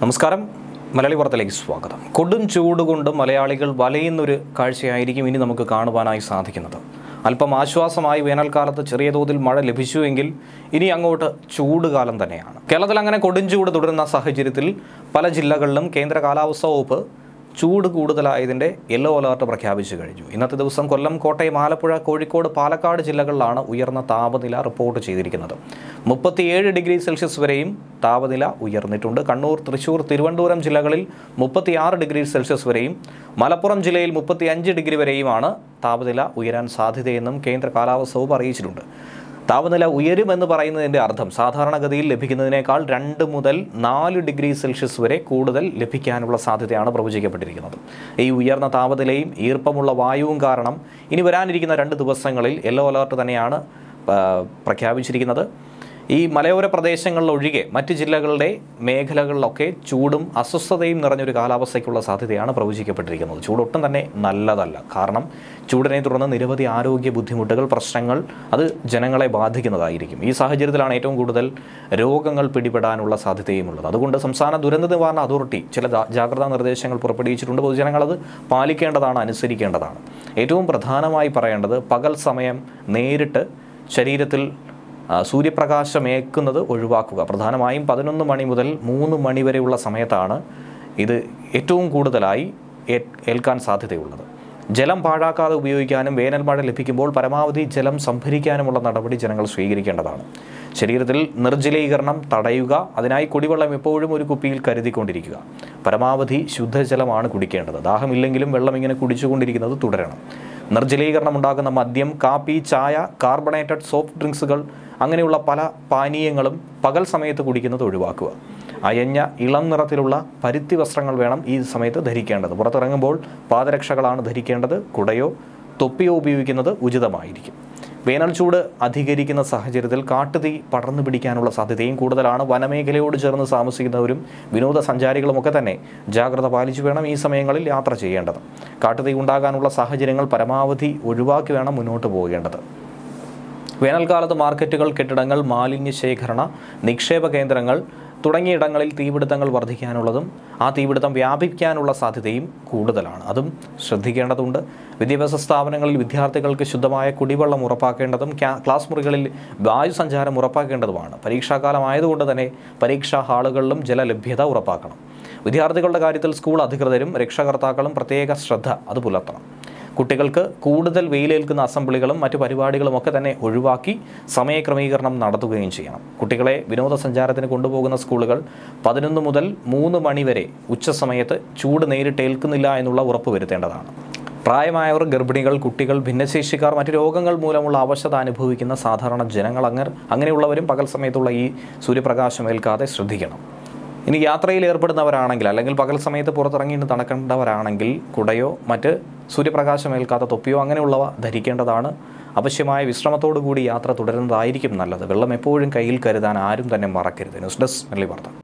നമസ്കാരം മലയാളി വാർത്തയിലേക്ക് സ്വാഗതം കൊടും ചൂട് കൊണ്ട് മലയാളികൾ വലയുന്നൊരു കാഴ്ചയായിരിക്കും ഇനി നമുക്ക് കാണുവാനായി സാധിക്കുന്നത് അല്പം ആശ്വാസമായി വേനൽക്കാലത്ത് ചെറിയ തോതിൽ മഴ ലഭിച്ചുവെങ്കിൽ ഇനി അങ്ങോട്ട് ചൂട് കാലം തന്നെയാണ് കേരളത്തിൽ അങ്ങനെ കൊടും ചൂട് തുടരുന്ന സാഹചര്യത്തിൽ പല ജില്ലകളിലും കേന്ദ്ര കാലാവസ്ഥാ വകുപ്പ് ചൂട് കൂടുതലായതിൻ്റെ യെല്ലോ അലർട്ട് പ്രഖ്യാപിച്ചു കഴിഞ്ഞു ഇന്നത്തെ ദിവസം കൊല്ലം കോട്ടയം ആലപ്പുഴ കോഴിക്കോട് പാലക്കാട് ജില്ലകളിലാണ് ഉയർന്ന താപനില റിപ്പോർട്ട് ചെയ്തിരിക്കുന്നത് മുപ്പത്തിയേഴ് ഡിഗ്രി സെൽഷ്യസ് വരെയും താപനില ഉയർന്നിട്ടുണ്ട് കണ്ണൂർ തൃശൂർ തിരുവനന്തപുരം ജില്ലകളിൽ മുപ്പത്തിയാറ് ഡിഗ്രി സെൽഷ്യസ് വരെയും മലപ്പുറം ജില്ലയിൽ മുപ്പത്തിയഞ്ച് ഡിഗ്രി വരെയുമാണ് താപനില ഉയരാൻ സാധ്യതയെന്നും കേന്ദ്ര കാലാവസ്ഥ വകുപ്പ് അറിയിച്ചിട്ടുണ്ട് താപനില ഉയരുമെന്ന് പറയുന്നതിൻ്റെ അർത്ഥം സാധാരണഗതിയിൽ ലഭിക്കുന്നതിനേക്കാൾ രണ്ട് മുതൽ നാല് ഡിഗ്രി സെൽഷ്യസ് വരെ കൂടുതൽ ലഭിക്കാനുള്ള സാധ്യതയാണ് പ്രവചിക്കപ്പെട്ടിരിക്കുന്നത് ഈ ഉയർന്ന താപനിലയും ഈർപ്പമുള്ള വായുവും കാരണം ഇനി വരാനിരിക്കുന്ന രണ്ട് ദിവസങ്ങളിൽ യെല്ലോ അലർട്ട് തന്നെയാണ് ആ, പ്രഖ്യാപിച്ചിരിക്കുന്നത് ഈ മലയോര പ്രദേശങ്ങളിലൊഴികെ മറ്റ് ജില്ലകളുടെ മേഖലകളിലൊക്കെ ചൂടും അസ്വസ്ഥതയും നിറഞ്ഞൊരു കാലാവസ്ഥയ്ക്കുള്ള സാധ്യതയാണ് പ്രവചിക്കപ്പെട്ടിരിക്കുന്നത് ചൂടൊട്ടും തന്നെ നല്ലതല്ല കാരണം ചൂടിനെ തുടർന്ന് നിരവധി ആരോഗ്യ ബുദ്ധിമുട്ടുകൾ പ്രശ്നങ്ങൾ അത് ജനങ്ങളെ ബാധിക്കുന്നതായിരിക്കും ഈ സാഹചര്യത്തിലാണ് ഏറ്റവും കൂടുതൽ രോഗങ്ങൾ പിടിപെടാനുള്ള സാധ്യതയുമുള്ളത് അതുകൊണ്ട് സംസ്ഥാന ദുരന്ത നിവാരണ അതോറിറ്റി ചില ജാ- ജാഗ്രതാ നിർദ്ദേശങ്ങൾ പുറപ്പെടുവിച്ചിട്ടുണ്ട് പൊതുജനങ്ങൾ അത് പാലിക്കേണ്ടതാണ് അനുസരിക്കേണ്ടതാണ് ഏറ്റവും പ്രധാനമായി പറയേണ്ടത് പകൽ സമയം നേരിട്ട് ശരീരത്തിൽ ആ, സൂര്യപ്രകാശമേക്കുന്നത് ഒഴിവാക്കുക പ്രധാനമായും പതിനൊന്ന് മണി മുതൽ മൂന്ന് മണി വരെയുള്ള സമയത്താണ് ഇത് ഏറ്റവും കൂടുതലായി ഏ- ഏൽക്കാൻ സാധ്യതയുള്ളത് ജലം പാഴാക്കാതെ ഉപയോഗിക്കാനും വേനൽ മഴ ലഭിക്കുമ്പോൾ പരമാവധി ജലം സംഭരിക്കാനുമുള്ള നടപടി ജനങ്ങൾ സ്വീകരിക്കേണ്ടതാണ് ശരീരത്തിൽ നിർജ്ജലീകരണം തടയുക അതിനായി കുടിവെള്ളം എപ്പോഴും ഒരു കുപ്പിയിൽ കരുതിക്കൊണ്ടിരിക്കുക പരമാവധി ശുദ്ധജലമാണ് കുടിക്കേണ്ടത് ദാഹമില്ലെങ്കിലും വെള്ളം ഇങ്ങനെ കുടിച്ചുകൊണ്ടിരിക്കുന്നത് തുടരണം നിർജ്ജലീകരണം ഉണ്ടാക്കുന്ന മദ്യം കാപ്പി ചായ കാർബണേറ്റഡ് സോഫ്റ്റ് ഡ്രിങ്ക്സുകൾ അങ്ങനെയുള്ള പല പാനീയങ്ങളും പകൽ സമയത്ത് കുടിക്കുന്നത് ഒഴിവാക്കുക അയഞ്ഞ ഇളം നിറത്തിലുള്ള പരുത്തി വസ്ത്രങ്ങൾ വേണം ഈ സമയത്ത് ധരിക്കേണ്ടത് പുറത്തിറങ്ങുമ്പോൾ പാദരക്ഷകളാണ് ധരിക്കേണ്ടത് കുടയോ തൊപ്പിയോ ഉപയോഗിക്കുന്നത് ഉചിതമായിരിക്കും വേനൽ ചൂട് അധികരിക്കുന്ന സാഹചര്യത്തിൽ കാട്ടുതീ പടർന്നു പിടിക്കാനുള്ള സാധ്യതയും കൂടുതലാണ് വനമേഖലയോട് ചേർന്ന് താമസിക്കുന്നവരും വിനോദസഞ്ചാരികളുമൊക്കെ തന്നെ ജാഗ്രത പാലിച്ചു വേണം ഈ സമയങ്ങളിൽ യാത്ര ചെയ്യേണ്ടത് കാട്ടുതീ ഉണ്ടാകാനുള്ള സാഹചര്യങ്ങൾ പരമാവധി ഒഴിവാക്കി വേണം മുന്നോട്ട് പോകേണ്ടത് വേനൽക്കാലത്ത് മാർക്കറ്റുകൾ കെട്ടിടങ്ങൾ മാലിന്യ ശേഖരണ നിക്ഷേപ കേന്ദ്രങ്ങൾ തുടങ്ങിയ ഇടങ്ങളിൽ തീപിടുത്തങ്ങൾ വർദ്ധിക്കാനുള്ളതും ആ തീപിടുത്തം വ്യാപിക്കാനുള്ള സാധ്യതയും കൂടുതലാണ് അതും ശ്രദ്ധിക്കേണ്ടതുണ്ട് വിദ്യാഭ്യാസ സ്ഥാപനങ്ങളിൽ വിദ്യാർത്ഥികൾക്ക് ശുദ്ധമായ കുടിവെള്ളം ഉറപ്പാക്കേണ്ടതും ക്യാ- ക്ലാസ് മുറികളിൽ വായു സഞ്ചാരം ഉറപ്പാക്കേണ്ടതുമാണ് പരീക്ഷാകാലം ആയതുകൊണ്ട് തന്നെ പരീക്ഷാ ഹാളുകളിലും ജലലഭ്യത ഉറപ്പാക്കണം വിദ്യാർത്ഥികളുടെ കാര്യത്തിൽ സ്കൂൾ അധികൃതരും രക്ഷകർത്താക്കളും പ്രത്യേക ശ്രദ്ധ അത് പുലർത്തണം കുട്ടികൾക്ക് കൂടുതൽ വെയിലേൽക്കുന്ന അസംബ്ലികളും മറ്റു പരിപാടികളും ഒക്കെ തന്നെ ഒഴിവാക്കി സമയക്രമീകരണം നടത്തുകയും ചെയ്യണം കുട്ടികളെ വിനോദസഞ്ചാരത്തിന് കൊണ്ടുപോകുന്ന സ്കൂളുകൾ പതിനൊന്ന് മുതൽ മൂന്ന് മണി വരെ ഉച്ചസമയത്ത് ചൂട് നേരിട്ട് ഏൽക്കുന്നില്ല എന്നുള്ള ഉറപ്പ് വരുത്തേണ്ടതാണ് പ്രായമായവർ ഗർഭിണികൾ കുട്ടികൾ ഭിന്നശേഷിക്കാർ മറ്റു രോഗങ്ങൾ മൂലമുള്ള അവശത അനുഭവിക്കുന്ന സാധാരണ ജനങ്ങൾ അങ്ങനെ അങ്ങനെയുള്ളവരും പകൽ സമയത്തുള്ള ഈ സൂര്യപ്രകാശം ഏൽക്കാതെ ശ്രദ്ധിക്കണം ഇനി യാത്രയിൽ ഏർപ്പെടുന്നവരാണെങ്കിൽ അല്ലെങ്കിൽ പകൽ സമയത്ത് പുറത്തിറങ്ങിയിട്ട് നടക്കേണ്ടവരാണെങ്കിൽ കുടയോ മറ്റ് സൂര്യപ്രകാശം ഏൽക്കാത്ത തൊപ്പിയോ അങ്ങനെയുള്ളവ ധരിക്കേണ്ടതാണ് ആവശ്യമായ വിശ്രമത്തോടു കൂടി യാത്ര തുടരുന്നതായിരിക്കും നല്ലത് വെള്ളം എപ്പോഴും കയ്യിൽ കരുതാൻ ആരും തന്നെ മറക്കരുത് ന്യൂസ് ഡെസ്ക് മെല്ലി വാർത്ത